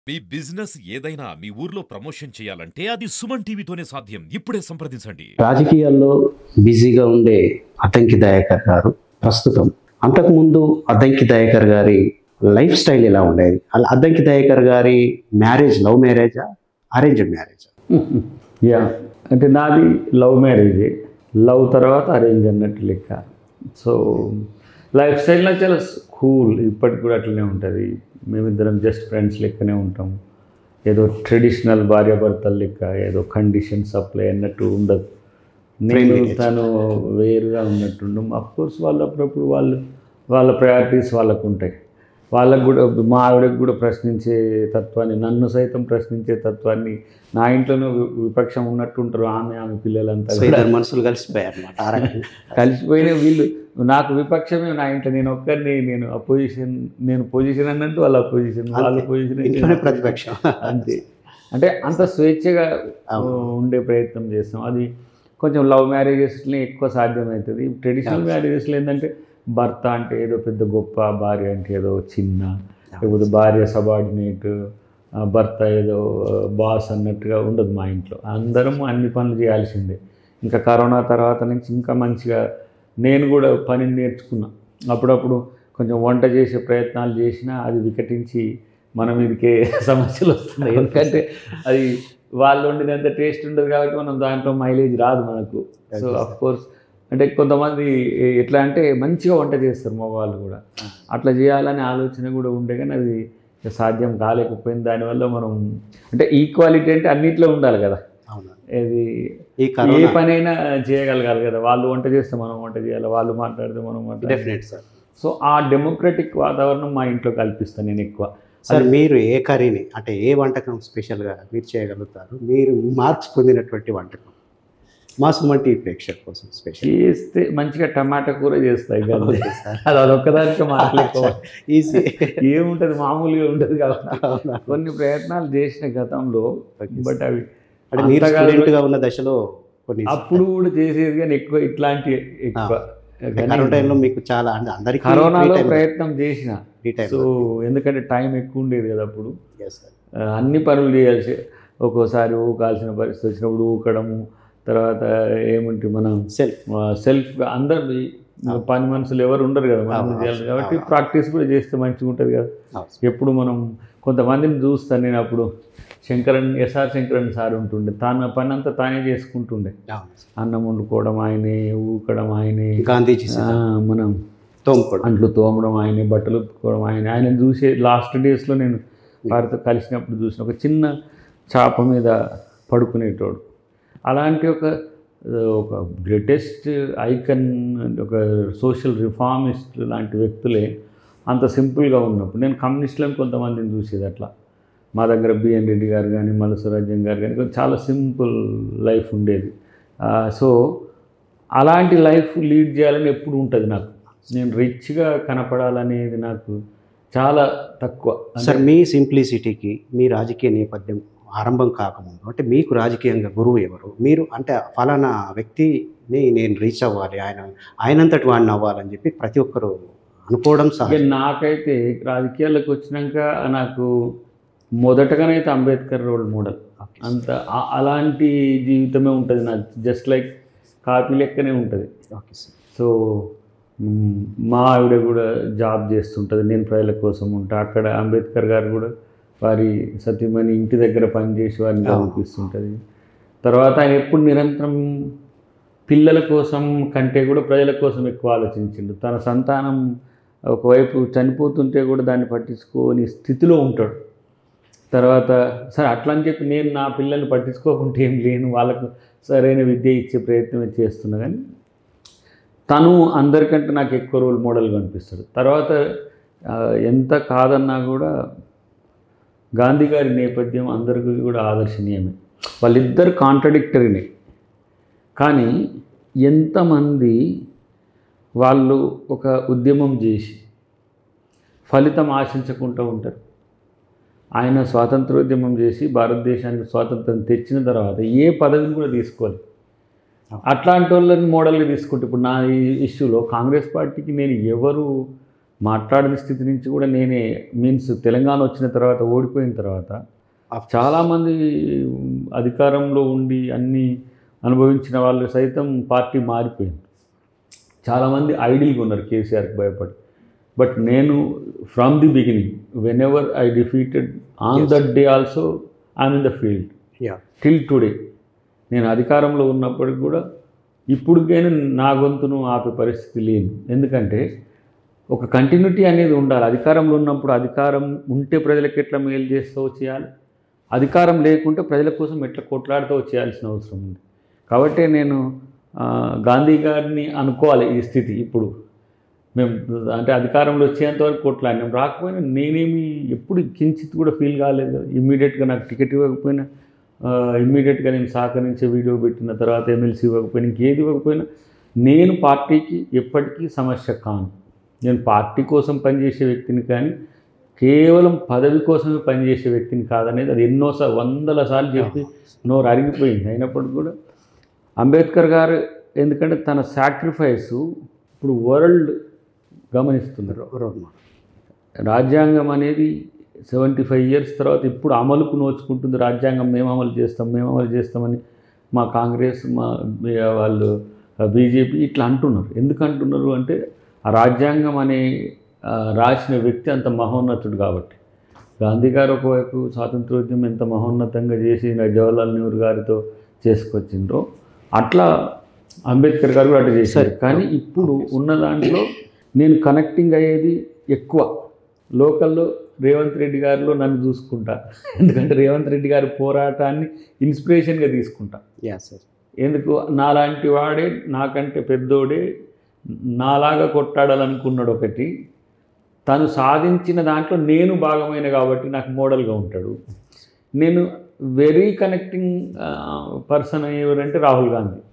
మీ business ఏదైనా మీ ఊర్లో promotion చేయాలంటే అది సుమన్ టీవీతోనే సాధ్యం ఇప్పుడే సంప్రదించండి రాజకీయాల్లో బిజీగా ఉండే అద్దంకి దయాకర్ గారు ప్రస్తుతం అంతకుముందు అద్దంకి దయాకర్ గారి లైఫ్ స్టైల్ ఎలా ఉండేది అలా అద్దంకి దయాకర్ గారి మ్యారేజ్ లవ్ మ్యారేజా అరేంజ్డ్ మ్యారేజా యా అంటే నాది లవ్ మ్యారేజ్ లవ్ తర్వాత అరేంజ్ అన్నట్టు లెక్క సో లైఫ్ స్టైల్లో చాలా కూల్ ఇప్పటికి కూడా అట్లనే ఉంటుంది మేమిద్దరం జస్ట్ ఫ్రెండ్స్ లెక్కనే ఉంటాం ఏదో ట్రెడిషనల్ భార్యాభర్తల లెక్క ఏదో కండిషన్ సప్లై అన్నట్టు ఉండదు నేను Friendly తను వేరుగా ఉన్నట్టుండం కోర్స్ వాళ్ళు అప్పుడప్పుడు వాళ్ళు వాళ్ళ ప్రయారిటీస్ వాళ్ళకు ఉంటాయి వాళ్ళకు కూడా మా ఆవిడకు కూడా ప్రశ్నించే తత్వాన్ని నన్ను సైతం ప్రశ్నించే తత్వాన్ని నా ఇంట్లోనూ వి- విపక్షం ఉన్నట్టుంటారు ఆమె ఆమె పిల్లలంతా సో కూడా. ఇద్దరు మనుషులు కలిసిపోయారు అనమాట ఆ రకంగా కలిసిపోయిన వీళ్ళు నాకు విపక్షమే నా ఇంట్లో నేను ఒక్కరిని నేను అపోజిషన్ నేను పొజిషన్ అన్నట్టు వాళ్ళ అపోజిషన్ వాళ్ళ అంతే. పొజిషన్ ఇంట్లోనే ప్రతిపక్షం అంతే అంటే అంత స్వేచ్ఛగా అవును. ఉండే ప్రయత్నం చేస్తాం అది కొంచెం లవ్ మ్యారేజెస్ని ఎక్కువ సాధ్యమవుతుంది ట్రెడిషనల్ అవును. మ్యారేజెస్లో ఏంటంటే భర్త అంటే ఏదో పెద్ద గొప్ప భార్య అంటే ఏదో చిన్న లేకపోతే భార్య సబార్డినేట్ భర్త ఏదో బాస్ అన్నట్టుగా ఉండదు మా ఇంట్లో అందరం అన్ని పనులు చేయాల్సిందే ఇంకా కరోనా తర్వాత నుంచి ఇంకా మంచిగా నేను కూడా పనిని నేర్చుకున్నా అప్పుడప్పుడు కొంచెం వంట చేసే ప్రయత్నాలు చేసినా అది వికటించి మన మీదకే సమస్యలు వస్తున్నాయి ఎందుకంటే అది వాళ్ళు వండినంత టేస్ట్ ఉండదు కాబట్టి మనం దాంట్లో మైలేజ్ రాదు మనకు సో Okay, అఫ్ కోర్స్ అంటే కొంతమంది ఎట్లా అంటే మంచిగా వంట చేస్తారు మగవాళ్ళు కూడా అట్లా చేయాలనే ఆలోచన కూడా ఉండే కానీ అది సాధ్యం కాలేకపోయింది దానివల్ల మనం అంటే ఈక్వాలిటీ అంటే అన్నిట్లో ఉండాలి కదా అవును ఇది ఈ ఏ కరోనా పనైనా చేయగలగాలి కదా వాళ్ళు వంట చేస్తే మనం వంట చేయాలి వాళ్ళు మాట్లాడితే మనం మాట్లాడాలి డెఫినెట్ సార్ సో ఆ డెమోక్రటిక్ వాతావరణం మా ఇంట్లో కల్పిస్తాను నేను ఎక్కువ సార్ మీరు ఏ కర్రీని అంటే ఏ వంటకం స్పెషల్గా మీరు చేయగలుగుతారు మీరు మార్క్స్ పొందినటువంటి వంటకం మా సుమంటి ప్రేక్షకుల కోసం స్పెషల్ చేస్తే మంచిగా టమాటా కూర చేస్తాయి కదా ఓకే సార్ అది అదొక్కదానికి మాట్లాడుకో ఈజీ ఏముంటుంది మామూలుగా ఉండదు కాబట్టి కొన్ని ప్రయత్నాలు చేసిన గతంలో Okay, బట్ అవి అంటే మీరు అంతగా స్టూడెంట్ గా ఉన్న దశలో కొన్ని అప్పుడు కూడా చేసేది కానీ ఎక్కువ ఇట్లాంటి ఎక్కువ అంటే కానీ కరోనా టైంలో మీకు చాలా అంటే అందరికీ కరోనాలో ప్రయత్నం చేసిన ఫ్రీ టైం సో ఎందుకంటే టైం ఎక్కువ ఉండేది కదా అప్పుడు yes sir. ఆ, అన్ని పనులు చేయాల్సి ఒక్కోసారి ఊకాల్సిన పరిస్థితి వచ్చినప్పుడు ఊకడము తర్వాత ఏమంటే మనం సెల్ఫ్ సెల్ఫ్ అందరు పని మనుషులు ఎవరు ఉండరు కదా మనం అవును, చేయాలి కాబట్టి అవును. ప్రాక్టీస్ కూడా చేస్తే మంచిగా ఉంటుంది కదా ఎప్పుడు మనం కొంతమందిని చూస్తాను నేను అప్పుడు శంకరన్ ఎస్ఆర్ శంకరన్ సార్ ఉంటుండే తాను పని అంతా తానే చేసుకుంటుండే అన్నం వండుకోవడం ఆయనే ఊకడం ఆయనే గాంధీజీ ఆ, మనం తోముకోవడం అంట్లు తోమడం ఆయనే బట్టలు ఉతుక్కోవడం ఆయన ఆయన చూసే లాస్ట్ డేస్లో నేను వారితో కలిసినప్పుడు చూసిన ఒక చిన్న చాప మీద పడుకునేటోడు అలాంటి ఒక ఒక గ్రేటెస్ట్ ఐకన్ ఒక సోషల్ రిఫార్మిస్ట్ లాంటి వ్యక్తులే అంత సింపుల్గా ఉన్నప్పుడు నేను కమ్యూనిస్టులను కొంతమందిని చూసేది అట్లా మా దగ్గర బిఎన్ రెడ్డి గారు కానీ మలసరాజ్యం గారు కానీ కొంచెం చాలా సింపుల్ లైఫ్ ఉండేది సో అలాంటి లైఫ్ లీడ్ చేయాలని ఎప్పుడు ఉంటుంది నాకు నేను రిచ్గా కనపడాలనేది నాకు చాలా తక్కువ అంటే సార్ మీ సింప్లిసిటీకి మీ రాజకీయ నేపథ్యం ఆరంభం కాకముందు అంటే మీకు రాజకీయంగా గురువు ఎవరు మీరు అంటే ఫలానా వ్యక్తిని నేను రీచ్ అవ్వాలి ఆయన ఆయనంతటి వాడిని అవ్వాలని చెప్పి ప్రతి ఒక్కరు అనుకోవడం ఇక సహజం నాకైతే రాజకీయాల్లోకి వచ్చినాక నాకు మొదటగానైతే అంబేద్కర్ రోల్ మోడల్ ఓకే. అంత ఆ- అలాంటి జీవితమే ఉంటుంది నాకు జస్ట్ లైక్ కాపీ లెక్కనే ఉంటుంది ఓకే సార్ సో మ్, మా ఆవిడ కూడా జాబ్ చేస్తుంటుంది నేను ప్రజల కోసం ఉంటా అక్కడ అంబేద్కర్ గారు కూడా వారి సతీమణి ఇంటి దగ్గర పనిచేసి వారిని అవును. చదివిపిస్తుంటుంది తర్వాత ఆయన ఎప్పుడు నిరంతరం పిల్లల కోసం కంటే కూడా ప్రజల కోసం ఎక్కువ ఆలోచించిండు తన సంతానం ఒకవైపు చనిపోతుంటే కూడా దాన్ని పట్టించుకోని స్థితిలో ఉంటాడు తర్వాత సరే అట్లా అని చెప్పి నేను నా పిల్లల్ని పట్టించుకోకుంటే ఏం లేను వాళ్ళకు సరైన విద్య ఇచ్చే ప్రయత్నం చేస్తున్నా కానీ తను అందరికంటే నాకు ఎక్కువ రోల్ మోడల్గా అనిపిస్తాడు తర్వాత ఆ, ఎంత కాదన్నా కూడా గాంధీ గారి నేపథ్యం అందరికీ కూడా ఆదర్శనీయమే వాళ్ళిద్దరు కాంట్రడిక్టరీనే కానీ ఎంతమంది వాళ్ళు ఒక ఉద్యమం చేసి ఫలితం ఆశించకుండా ఉంటారు ఆయన స్వాతంత్రోద్యమం చేసి భారతదేశానికి స్వాతంత్రం తెచ్చిన తర్వాత ఏ పదవిని కూడా తీసుకోవాలి అట్లాంటి వాళ్ళని మోడల్గా తీసుకుంటే ఇప్పుడు నా ఈ ఇష్యూలో కాంగ్రెస్ పార్టీకి నేను ఎవరు మాట్లాడిన స్థితి నుంచి కూడా నేనే మీన్స్ తెలంగాణ వచ్చిన తర్వాత ఓడిపోయిన తర్వాత చాలామంది అధికారంలో ఉండి అన్నీ అనుభవించిన వాళ్ళు సైతం పార్టీ మారిపోయింది చాలామంది ఐడిల్గా ఉన్నారు కేసీఆర్కి భయపడి బట్ నేను from the beginning when ever I defeated on that day also I'm in the field yeah till today నేను అధికారంలో ఉన్నప్పటికి కూడా ఇప్పుడుకైనా నా గొంతును ఆపే పరిస్థితి లేదు ఎందుకంటే ఒక కంటిన్యూటీ అనేది ఉండాలి అధికారంలో ఉన్నప్పుడు అధికారం ఉంటే ప్రజలకు ఎట్లా మేలు చేస్తూ చేయాలి అధికారం లేకుంటే ప్రజల కోసం ఎట్లా కొట్లాడుతూ చేయాల్సిన అవసరం ఉంది కాబట్టి నేను ఆ, గాంధీ గారిని అనుకోవాలి ఈ స్థితి ఇప్పుడు మేము అంటే అధికారంలో వచ్చేంత వరకు కొట్లాడినాం రాకపోయినా నేనేమి ఎప్పుడు కించిత్ కూడా ఫీల్ కాలేదు ఇమ్మీడియట్గా నాకు టికెట్ ఇవ్వకపోయినా ఇమ్మీడియట్గా నేను సహకరించే వీడియో పెట్టిన తర్వాత ఎమ్మెల్సీ ఇవ్వకపోయినా ఇంకేది ఇవ్వకపోయినా నేను పార్టీకి ఎప్పటికీ సమస్య కాను నేను పార్టీ కోసం పనిచేసే వ్యక్తిని కానీ కేవలం పదవి కోసమే పనిచేసే వ్యక్తిని కాదనేది అది ఎన్నోసార్లు వందల సార్లు చెప్పి నోరు అరిగిపోయింది అయినప్పటికీ కూడా అంబేద్కర్ గారు ఎందుకంటే తన సాక్రిఫైస్ ఇప్పుడు వరల్డ్ గమనిస్తున్నారు రోడ్ మార్క్ రాజ్యాంగం అనేది సెవెంటీ ఫైవ్ ఇయర్స్ తర్వాత ఇప్పుడు అమలుకు నోచుకుంటుంది రాజ్యాంగం మేము అమలు చేస్తాం మేము అమలు చేస్తామని మా కాంగ్రెస్ మా మీ- వాళ్ళు బీజేపీ ఇట్లా అంటున్నారు ఎందుకు అంటున్నారు అంటే ఆ రాజ్యాంగం అనే ఆ, రాసిన వ్యక్తి అంత మహోన్నతుడు కాబట్టి గాంధీ గారు ఒకవైపు స్వాతంత్రోద్యమం ఎంత మహోన్నతంగా చేసి జవహర్లాల్ నెహ్రూ గారితో చేసుకొచ్చిండ్రో అట్లా అంబేద్కర్ గారు కూడా అట్లా చేశారు కానీ ఇప్పుడు ఉన్న దాంట్లో నేను కనెక్టింగ్ అయ్యేది ఎక్కువ లోకల్లో రేవంత్ రెడ్డి గారిలో నన్ను చూసుకుంటా ఎందుకంటే రేవంత్ రెడ్డి గారి పోరాటాన్ని ఇన్స్పిరేషన్గా తీసుకుంటా యా సార్ ఎందుకు నాలాంటి వాడే నాకంటే పెద్దోడే నాలాగా కొట్టాడాలనుకున్నాడు ఒకటి తను సాధించిన దాంట్లో నేను భాగమైన కాబట్టి నాకు మోడల్గా ఉంటాడు నేను వెరీ కనెక్టింగ్ పర్సన్ ఎవరంటే రాహుల్ గాంధీ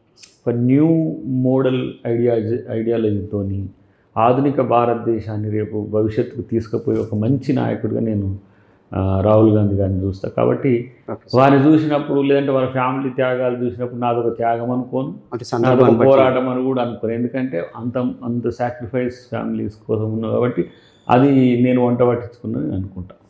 ఒక న్యూ మోడల్ ఐడియాలజీ ఐడియాలజీతోని ఆధునిక భారతదేశాన్ని రేపు భవిష్యత్తుకు తీసుకుపోయే ఒక మంచి నాయకుడిగా నేను ఆ, రాహుల్ గాంధీ గారిని చూస్తా కాబట్టి ఓకే వారిని చూసినప్పుడు లేదంటే వాళ్ళ ఫ్యామిలీ త్యాగాలు చూసినప్పుడు నాదొక త్యాగం అనుకోను అంటే నాదొక సందర్భాన్ని బట్టి పోరాటం అని కూడా అనుకోను ఎందుకంటే అంత అంత సాక్రిఫైస్ ఫ్యామిలీస్ కోసం ఉన్నా కాబట్టి అది నేను వంట పట్టించుకున్నది అనుకుంటా